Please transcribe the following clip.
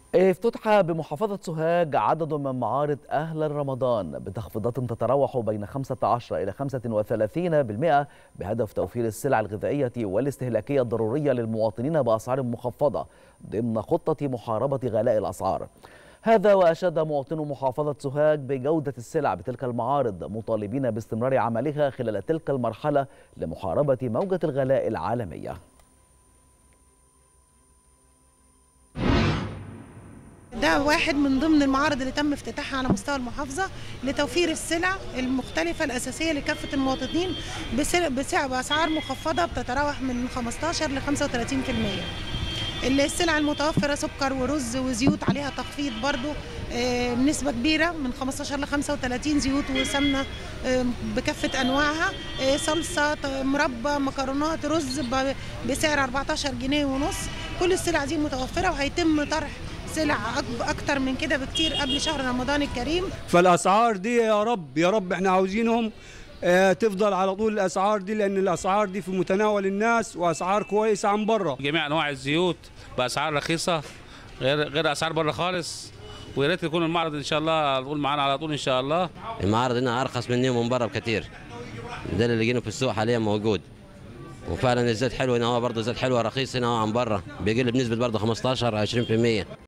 افتتح بمحافظة سوهاج عدد من معارض أهل رمضان بتخفيضات تتراوح بين 15 إلى 35% بهدف توفير السلع الغذائية والاستهلاكية الضرورية للمواطنين بأسعار مخفضة ضمن خطة محاربة غلاء الأسعار هذا وأشاد مواطن محافظة سوهاج بجودة السلع بتلك المعارض مطالبين باستمرار عملها خلال تلك المرحلة لمحاربة موجة الغلاء العالمية ده واحد من ضمن المعارض اللي تم افتتاحها على مستوى المحافظة لتوفير السلع المختلفة الأساسية لكافة المواطنين بسعر بأسعار مخفضة بتتراوح من 15 ل 35%. السلع المتوفرة سكر ورز وزيوت عليها تخفيض برضو بنسبة كبيرة من 15 ل 35 زيوت وسمنة بكافة أنواعها صلصة مربى مكرونات رز بسعر 14 جنيه ونص كل السلع دي متوفرة وهيتم طرح سلع اكتر من كده بكتير قبل شهر رمضان الكريم فالاسعار دي يا رب يا رب احنا عاوزينهم تفضل على طول الاسعار دي لان الاسعار دي في متناول الناس واسعار كويسه عن بره جميع انواع الزيوت باسعار رخيصه غير غير اسعار بره خالص ويا ريت يكون المعرض ان شاء الله على طول معانا على طول ان شاء الله المعرض هنا ارخص مني ومن بره بكثير ده اللي لقيناه في السوق حاليا موجود وفعلا الزيت حلو هنا هو برضه زيت حلو رخيص هنا عن بره بيقل بنسبه برضه 15 20%